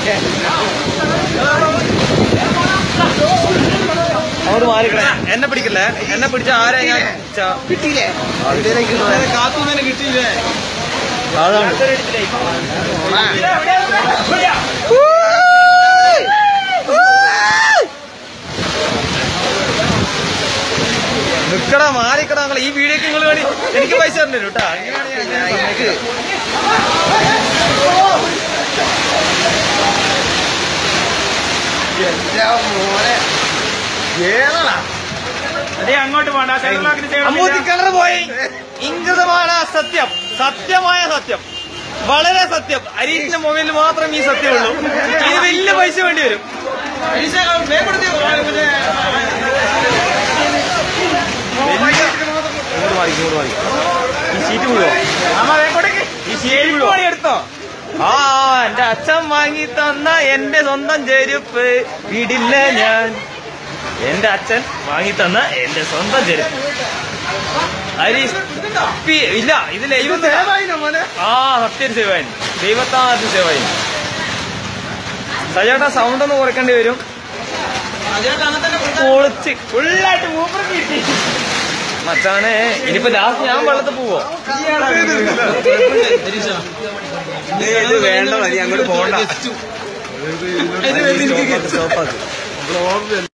അങ്ങോട്ട് മാറിക്കണേ എന്നെ പിടിക്കല്ലേ എന്നെ പിടിച്ച ആരെ ഞാൻ ച- കിട്ടിയില്ലേ കാത്തു തന്നെ കിട്ടിയില്ലേ അതാണ് നിക്കടാ മാറിക്കടാ നിങ്ങൾ ഈ വീഡിയോക്ക് നിങ്ങൾ വേണ്ടി എനിക്ക് പൈസ തരണ്ടേ കേട്ടാ അങ്ങനെയാണ് ഞാൻ സമ്മതിക്കുക. മോനെ ഏതാടാ അതേ അങ്ങോട്ട് പോണ്ട സെൻട്രലാക്കിന് അമ്മൂത്തി കിണർ പോയി ഇംഗിതമാണ് സത്യം സത്യമായ സത്യം വളരെ സത്യം അരീഷിന്റെ മൊബൈലിൽ മാത്രം ഈ സത്യമുള്ളൂ ഇത് വലിയ പൈസ വേണ്ടി വരും വലിയ- ഇങ്ങോട്ട് മാറി, ഇങ്ങോട്ട് മാറി. ഈ സീറ്റ് മുഴുവോ ഈ സീറ്റ് മുഴുവോ എടുത്തോ ആ എന്റെ അച്ഛൻ വാങ്ങി തന്ന എന്റെ സ്വന്തം ചെരുപ്പ് വിടില്ല ഞാൻ എന്റെ അച്ഛൻ വാങ്ങി തന്ന എന്റെ സ്വന്തം ചെരുപ്പ് ഹരീഷ് പി- ഇല്ല ഇത് ലൈവ് ആ സത്യം സേവായി ദൈവത്താമത്തിന് സേവായി സജേട്ടാ സൗണ്ട് ഒന്ന് കുറയ്ക്കേണ്ടി വരും പൊളിച്ച് ഫുള്ളായിട്ട് മൂപ്പർ കിട്ടി മച്ചാനെ ഇനിയിപ്പോ ലാസ്റ്റ് ഞാൻ വെള്ളത്തിൽ പോവോ ഇത് വേണ്ട മതി അങ്ങോട്ട് പോണ്ട സ്റ്റോപ്പാക്ക്